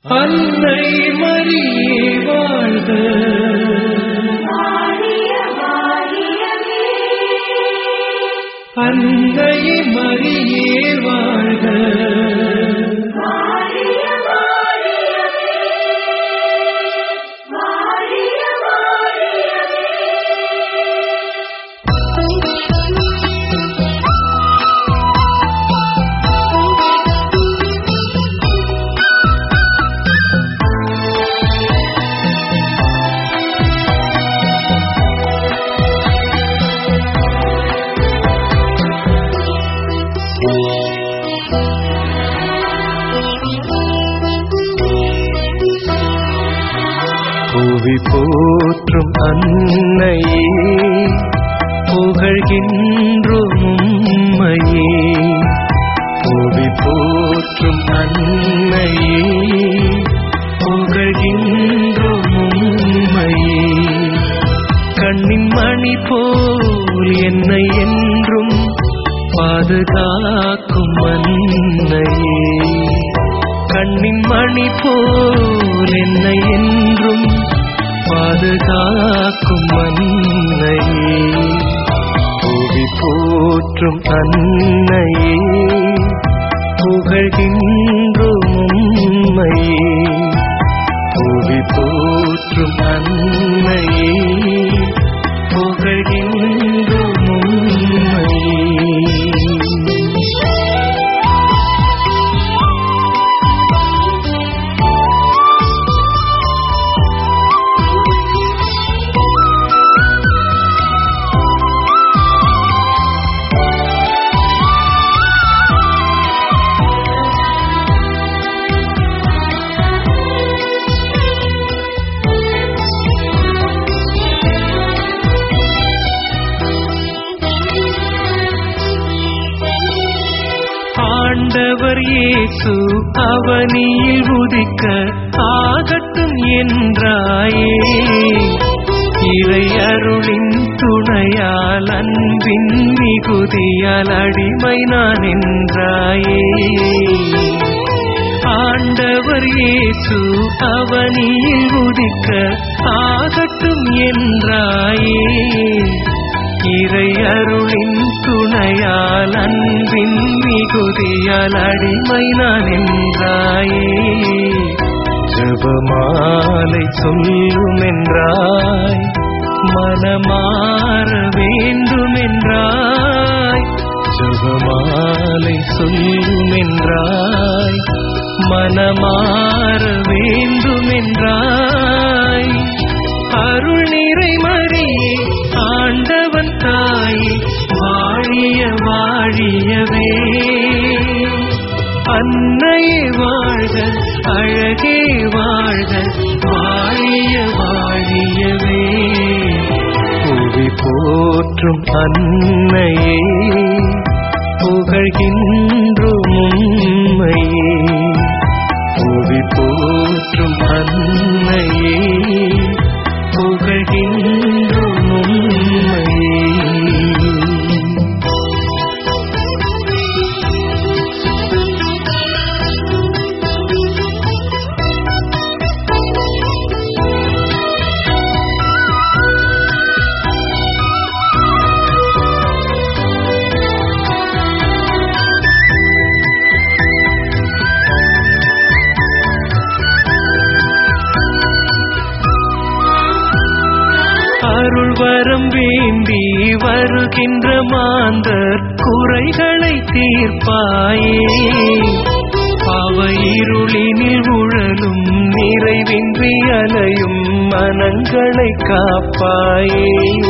அன்னை மரியே வாழ்க அன்னை மரியே வாழ்க புவி போற்றும் அன்னையே புகழ்கின்றோம் உம்மையே புவி போற்றும் அன்னையே புகழ்கின்றோம் உம்மையே கண்ணின் மணி போல் என்னை என்றும் பாதுகாக்கும் அன்னையே கண்ணின் மணி போல் என்னை என்றும் பாதுகாக்கும் அன்னையே புவி போற்றும் அன்னையே புகழ்கின்றோம் உம்மையே புவி போற்றும் அன்னையே புகழ்கின்றோம் உம்மையே ஆண்டவர் இயேசு அவனியில் உதிக்க ஆகட்டும் என்றாயே இறை அருளின் துணையால் அன்பின் மிகுதியால் அடிமை நான் என்றாயே ஆண்டவர் இயேசு அவனியில் உதிக்க ஆகட்டும் என்றாயே இறை அருளின் துணையால் அன்பின் மிகுதியால் அடிமை நான் என்றாயே ஜபமாலை சொல்லும் என்றாய் மனமாற வேண்டும் என்றாய் ஜபமாலை சொல்லும் என்றாய் மனமாற வேண்டும் என்றாய் அருள் நிறை மறியே ஆண்டவன் தாயே வாழிய வாழியவே அன்னையே வாழ்க அழகே வாழ்க வாழிய வாழியவே புவி போற்றும் அன்னையே புகழ்கின்றோம் உம்மையே புவி போற்றும் அன்னையே புகழ்கின்றோம் உம்மையே அருள் வரம் வேண்டி வருகின்ற மாந்தர் குறைகளை தீர்ப்பாயே அவ இருளினில் உழலும் நிறைவின்றி அலையும் மனங்களை காப்பாயே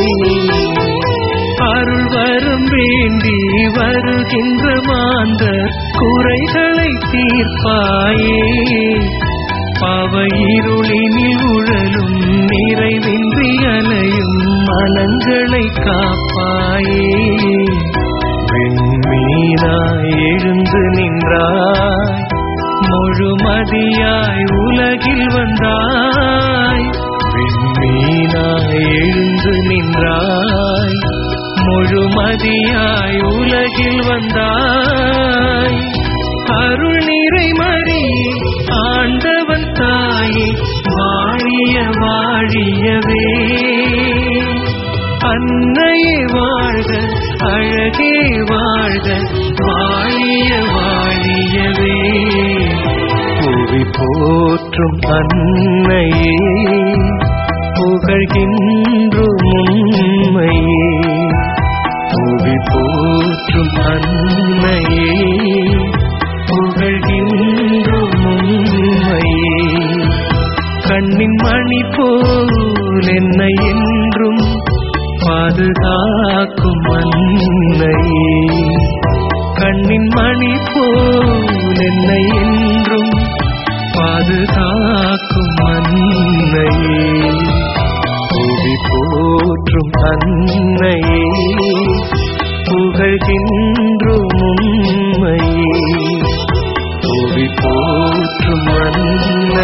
அருள் வரம் வேண்டி வருகின்ற மாந்தர் குறைகளை தீர்ப்பாயே பாவ இருளினில் உழலும் நிறைவின்றி அலையும் மனங்களை காப்பாயே வெண்மீனாய் எழுந்து நின்றாய் முழுமதியாய் உலகில் வந்தாய் விண்மீனாய் எழுந்து நின்றாய் முழுமதியாய் உலகில் வந்தாய் அருள் நிறை மறி ஆண்டவன் வாழியவே அன்னையே வாழ்க அழகே வாழ்க வாழிய வாழியவே புவி போற்றும் அன்னையே புகழ்கின்றும் உண்மையே புவி போற்றும் அன்னையே புகழ்கின்றும் உண்மையே கண்ணின் மணி போல் என்னை என்றும் பாதுகாக்கும் அன்னையே கண்ணின் மணி போல் என்னை என்றும் பாதுகாக்கும் அன்னையே புவி போற்றும் அன்னையே புகழ்கின்றோம் உண்மையே புவி போற்றும் அன்னை